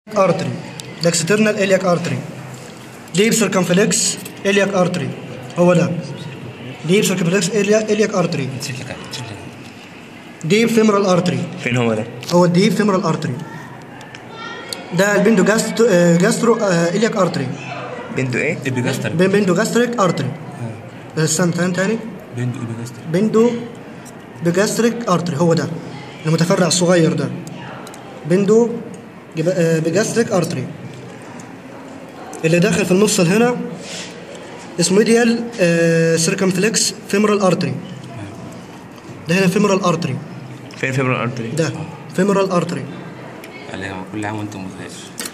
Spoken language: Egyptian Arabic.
ارتري ده اكسترنال الياك ارتري ديب سيركمفلكس الياك ارتري هو ده ديب سيركمفلكس الياك ارتري ديب فيمورال ارتري فين هو ده؟ هو الديب فيمورال ارتري ده البندو جاسترو آه، جاسترو آه، الياك ارتري بنتو ايه؟ ايبيجاستر بين بندو جاستريك ارتري استنى تاني تاني بيندو ايبيجاستر بندو بجاستريك ارتري هو ده المتفرع الصغير ده بندو جب- آه، بجاستريك ارتري اللي داخل في النص اللي هنا اسمه ميديال سيركمفلكس فيمورال ارتري ده هنا فيمورال ارتري فين فيبرال ارتري؟ ده فيمورال ارتري كل عام وانتم بخير